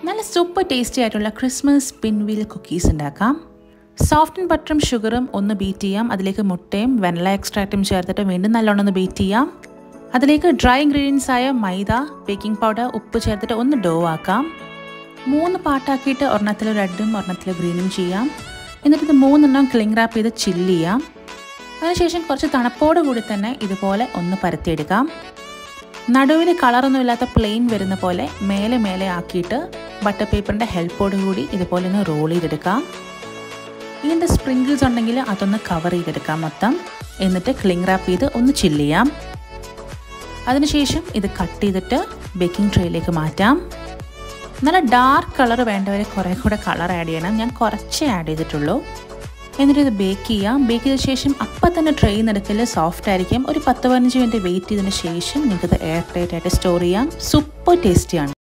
നല്ല super tasty ആയിട്ടുള്ള Christmas pinwheel cookies ഉണ്ടാക്കാം സോഫ്റ്റ് ആൻഡ് ബട്ടറും ഷുഗറും ഒന്ന് ബീറ്റ് ചെയ്യാം അതിലേക്ക് മുട്ടയും വെനല എക്സ്ട്രാക്റ്റും ചേർത്തിട്ട് വീണ്ടും നല്ലോണം ഒന്ന് ബീറ്റ് ചെയ്യാം അതിലേക്ക് ഡ്രൈ ഇൻഗ്രീഡിയൻസ് ആയ മൈദ ബേക്കിംഗ് പൗഡർ ഉപ്പ് ചേർത്തിട്ട് ഒന്ന് ഡോ ആക്കാം മൂന്ന് പാട്ടാക്കിയിട്ട് ഒരെണ്ണത്തിൽ റെഡും ഒരെണ്ണത്തിൽ ഗ്രീനും ചെയ്യാം എന്നിട്ട് ഇത് മൂന്നെണ്ണം ക്ലിങ് റാപ്പ് ചെയ്ത് ചില്ല് ചെയ്യാം അതിനുശേഷം കുറച്ച് തണുപ്പോട് കൂടി തന്നെ ഇതുപോലെ ഒന്ന് പരത്തിയെടുക്കാം നടുവിൽ കളറൊന്നുമില്ലാത്ത പ്ലെയിൻ വരുന്ന പോലെ മേലെ മേലെ ആക്കിയിട്ട് ബട്ടർ പേപ്പറിൻ്റെ ഹെൽപ്പോട് കൂടി ഇതുപോലെ ഒന്ന് റോൾ ചെയ്തെടുക്കാം ഇതിൻ്റെ സ്പ്രിങ്കിൾസ് ഉണ്ടെങ്കിൽ അതൊന്ന് കവർ ചെയ്തെടുക്കാം മൊത്തം എന്നിട്ട് ക്ലിങ് റാപ്പ് ചെയ്ത് ഒന്ന് ചില്ല് ചെയ്യാം അതിനുശേഷം ഇത് കട്ട് ചെയ്തിട്ട് ബേക്കിംഗ് ട്രേയിലേക്ക് മാറ്റാം നല്ല ഡാർക്ക് കളർ വേണ്ടവരെ കുറേ കൂടെ കളർ ആഡ് ചെയ്യണം ഞാൻ കുറച്ചേ ആഡ് ചെയ്തിട്ടുള്ളൂ എന്നിട്ട് ഇത് ബേക്ക് ചെയ്യാം ബേക്ക് ചെയ്ത ശേഷം അപ്പം തന്നെ ട്രെയിൻ എടുക്കൽ സോഫ്റ്റ് ആയിരിക്കും ഒരു പത്ത് പതിനഞ്ച് മിനിറ്റ് വെയിറ്റ് ചെയ്തതിന് ശേഷം നിങ്ങൾക്കിത് എയർ ടൈറ്റ് ആയിട്ട് സ്റ്റോർ ചെയ്യാം സൂപ്പർ ടേസ്റ്റിയാണ്